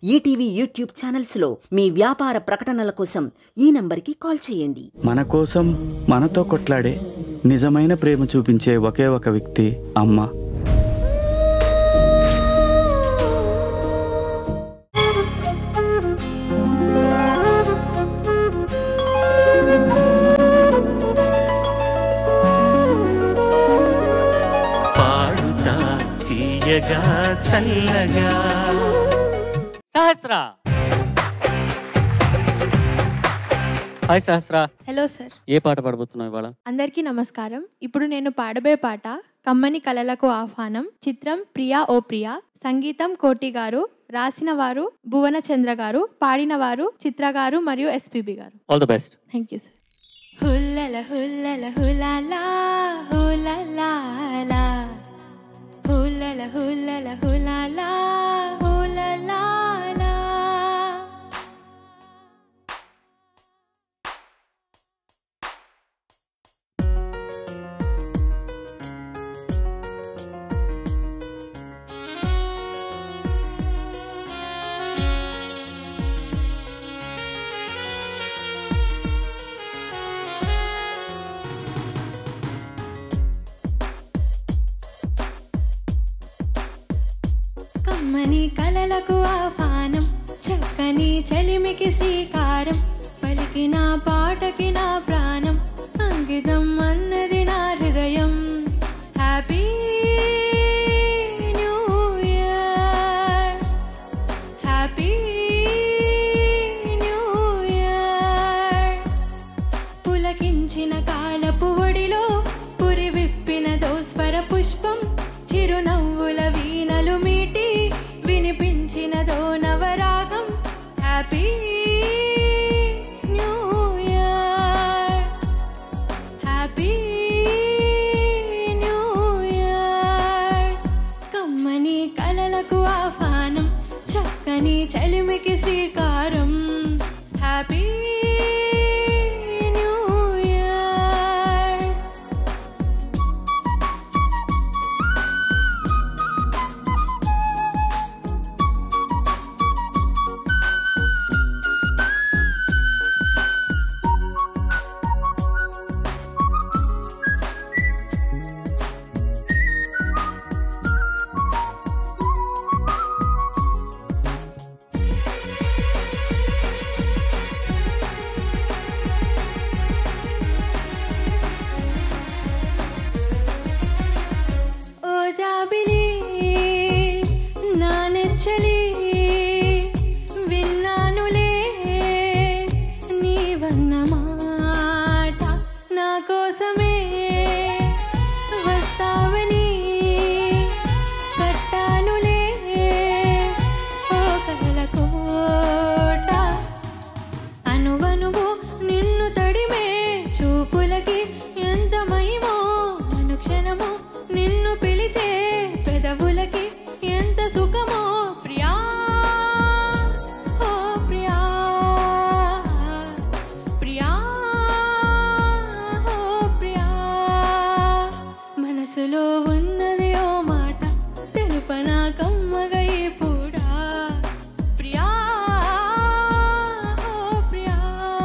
ETV YouTube ఛానల్స్లో మీ వ్యాపార ప్రకటనల కోసం ఈ నంబర్కి కాల్ చేయండి మన కోసం మనతో కొట్లాడే నిజమైన ప్రేమ చూపించే ఒకే ఒక వ్యక్తి అమ్మ పాడుతా తీయగా చల్లగా Sahasra hi Sahasra hello sir ఏ పాట పాడబోతున్నావు ఇవాళ అందరికీ నమస్కారం ఇప్పుడు నేను పాడబోయే పాట కమ్మని కలలకు ఆహ్వానం చిత్రం ప్రియా ఓ ప్రియా సంగీతం కోటి గారు రాసిన వారు భువన చంద్ర గారు పాడిన వారు చిత్ర గారు మరియు ఎస్పీబి గారు all the best thank you sir హుల్లల హుల్లల హులాలా హులలాలా హుల్లల హుల్లల హులాలా హులలాలా కమ్మని కలలకు ఆహ్వానం చక్కని చలిమికి శ్రీకారం పలికిన పాటకి నా ప్రాణం అంకితం అన్నది నా హృదయం happy new year happy new year పులకించిన కాలపు ఒడిలో పురి విప్పిన దోస్వర పుష్పం చిరునవ్వుల వీణలు మీటి వినిపించినదో నవరాగం happy new year happy new year కమ్మని కలలకు ఆహ్వానం చక్కని చలిమికి శ్రీకారం హ్యాపీ న్యూ ఇయర్ ఓ జాబిలి నా నెచ్చలి విన్నానులే నీవన్న మాట నా కోసమే వస్తావని కట్టానులే ఓ కలల కోట అనువనువు నిన్ను తడిమే చూపులకి ఎంత మహిమో అనుక్షణము నిన్ను పిలిచే పెదవులకి ఎంత సుఖమో ప్రియా ఓ ప్రియా ప్రియా ఓ ప్రియా మనసులో ఉన్నది ఓ మాట తెలుపనా కమ్మగా ఈ పూట ప్రియా ఓ ప్రియా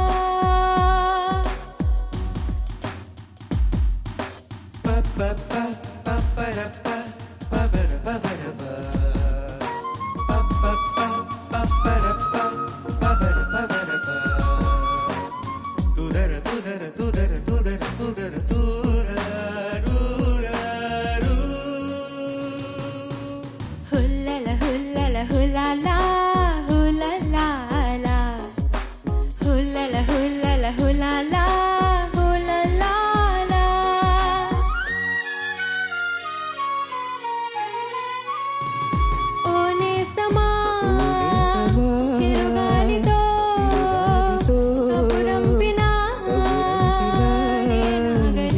హుల్లల హుల్లల హులాలా హులలాలా హుల్లల హుల్లల హులాలా హులలాలా ఓ నేస్తమా చిరుగాలితో కబురంపినా నేనాగలేక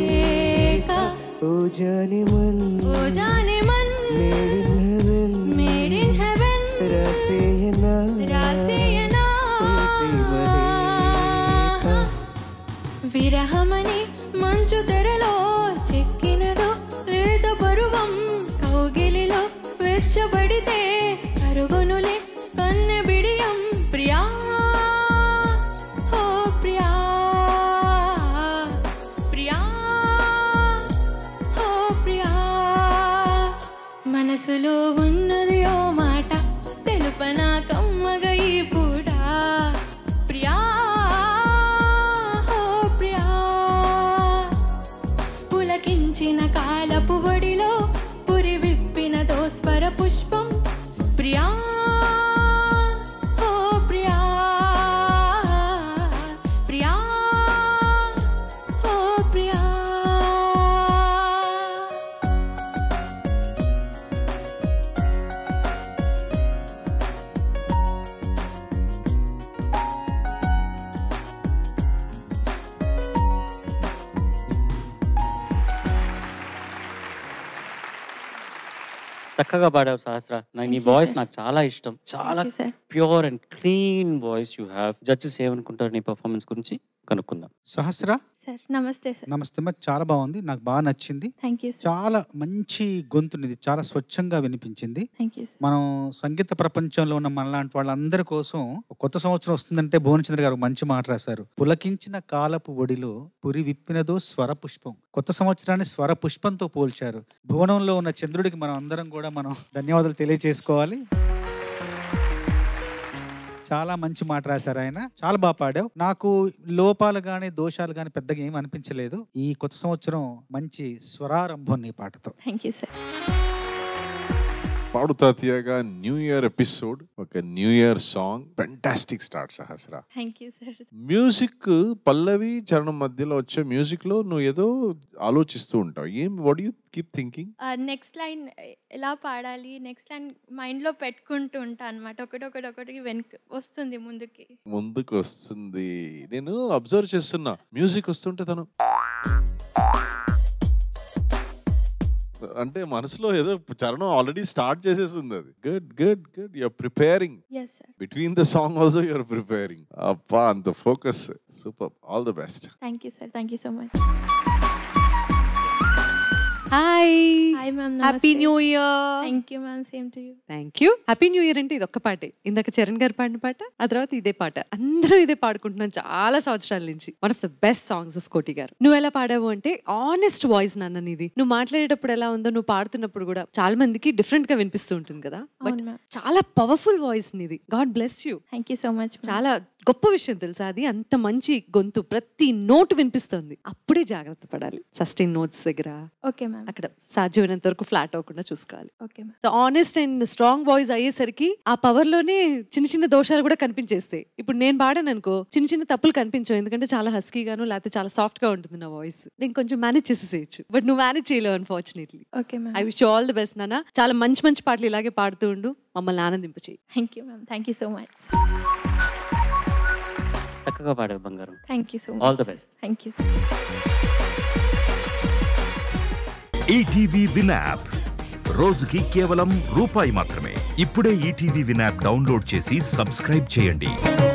ఓ జానే మన్ మేడ్ ఇన్ హెవెన్ రాసేయనా విరహమని మంచు తెరలో చెక్కినదో లేత పరువం కౌగిలిలో వెచ్చబడితే కరుగునులే కన్ను చక్కగా పాడావు సహస్ర నాకు నీ Thank you, వాయిస్ sir. నాకు చాలా ఇష్టం చాలా Thank you, sir. Pure and clean voice you have judges ఏమనుకుంటారు నీ పర్ఫార్మెన్స్ గురించి కనుక్కుందాం సహస్ర సార్ నమస్తే సార్ నమస్తే అమ్మ చాలా బాగుంది నాకు బాగా నచ్చింది థ్యాంక్ యూ సార్ చాలా మంచి గొంతునిది చాలా స్వచ్ఛంగా వినిపించింది థ్యాంక్ యూ సార్ మనం సంగీత ప్రపంచంలో ఉన్న మనలాంటి వాళ్ళందరి కోసం ఒక కొత్త సంవత్సరం వస్తుందంటే భువనచంద్ర గారు మంచి మాట రాశారు పులకించిన కాలపు ఒడిలో పురి విప్పినదో స్వర పుష్పం కొత్త సంవత్సరాన్ని స్వర పుష్పంతో పోల్చారు భువనంలో ఉన్న చంద్రుడికి మనం అందరం కూడా మనం ధన్యవాదాలు తెలియజేసుకోవాలి చాలా మంచి మాట రాశారు ఆయన చాలా బాగా పాడావు నాకు లోపాలు గాని దోషాలు గాని పెద్దగా ఏం అనిపించలేదు ఈ కొత్త సంవత్సరం మంచి స్వరారంభం నీ పాటతో thank you sir Padutha Theeyaga new year episode ఒక new year song fantastic start Sahasra thank you sir music పల్లవి చరణం మధ్యలో వచ్చే మ్యూజిక్ లో నువ్వు ఏదో ఆలోచిస్తూ ఉంటావు ఏం what you keep thinking next line ఎలా పాడాలి నెక్స్ట్ లైన్ మైండ్లో పెట్టుకుంటూ ఉంటా అనమాట ఒకటి ఒకటి ఒకటి వెనక వస్తుంది ముందుకి ముందుకు వస్తుంది నేను అబ్జర్వ్ చేస్తున్నా మ్యూజిక్ వస్తుంటే తను అంటే మనసులో ఏదో చరణం ఆల్రెడీ స్టార్ట్ చేసేస్తుంది అది good good good you're preparing yes sir between the song also you're preparing అప్పా అంత focus super all the best thank you sir thank you so much hi hi ma'am happy new year thank you ma'am same to you thank you happy new year అంటే ఇది ఒక్క పాటే ఇందాక చరణ్ గారు పాడిన పాట ఆ తర్వాత ఇదే పాట అందరూ ఇదే పాడుకుంటున్నాం చాలా సంవత్సరాల నుంచి one of the best songs of Koti గారు నువ్వు ఎలా పాడావు అంటే ఆనెస్ట్ వాయిస్ నాన్న నీది నువ్వు మాట్లాడేటప్పుడు ఎలా ఉందో నువ్వు పాడుతున్నప్పుడు కూడా చాలా మందికి డిఫరెంట్ గా వినిపిస్తూ ఉంటుంది కదా బట్ అవును మ్యామ్ చాలా పవర్ఫుల్ వాయిస్ నీది god bless you thank you so much చాలా గొప్ప విషయం తెలుసా అది అంత మంచి గొంతు ప్రతి నోటు వినిపిస్తుంది అప్పుడే జాగ్రత్త పడాలి సస్టైన్ నోట్స్ దగ్గర ఓకే మ్యామ్ అక్కడ సాధ్యమైనంత వరకు ఫ్లాట్ అవ్వకుండా చూసుకోవాలి okay ma'am so honest and strong voice అయ్యేసరికి ఆ పవర్ లోనే చిన్న చిన్న దోషాలు కూడా కనిపించేస్తాయి ఇప్పుడు నేను పాడాను అనుకో చిన్న చిన్న తప్పులు కనిపించవు ఎందుకంటే చాలా హస్కీగాను లేకపోతే చాలా సాఫ్ట్ గా ఉంటుంది నా వాయిస్ నేను కొంచెం మేనేజ్ చేసేసేయచ్చు బట్ నువ్వు మేనేజ్ చేయలేవు unfortunately okay ma'am I wish all the best నాన్న చాలా మంచి మంచి పాటలు ఇలాగే పాడుతూ ఉండు మమ్మల్ని ఆనందింపచేయి thank you ma'am thank you so much చక్కగా పాడావు బంగారం thank you so all much the best thank you sir ETV Win app రోజుకి కేవలం రూపాయి మాత్రమే ఇప్పుడే ఈటీవీ విన్ యాప్ డౌన్లోడ్ చేసి సబ్స్క్రైబ్ చేయండి